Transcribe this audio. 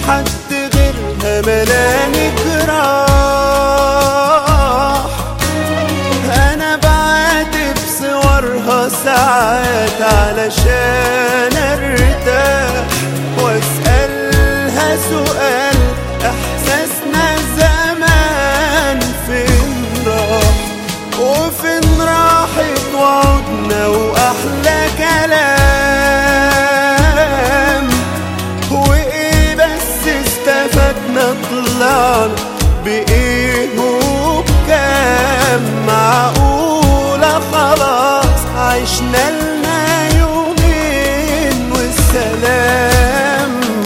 حد غيرها ملاني جراح انا بعاتب صورها ساعات علشان ارتاح واسألها سؤال احساسنا زمان فين راح وفين راحت وعودنا واحلى كلام وايه بس استفدنا طلعنا بايه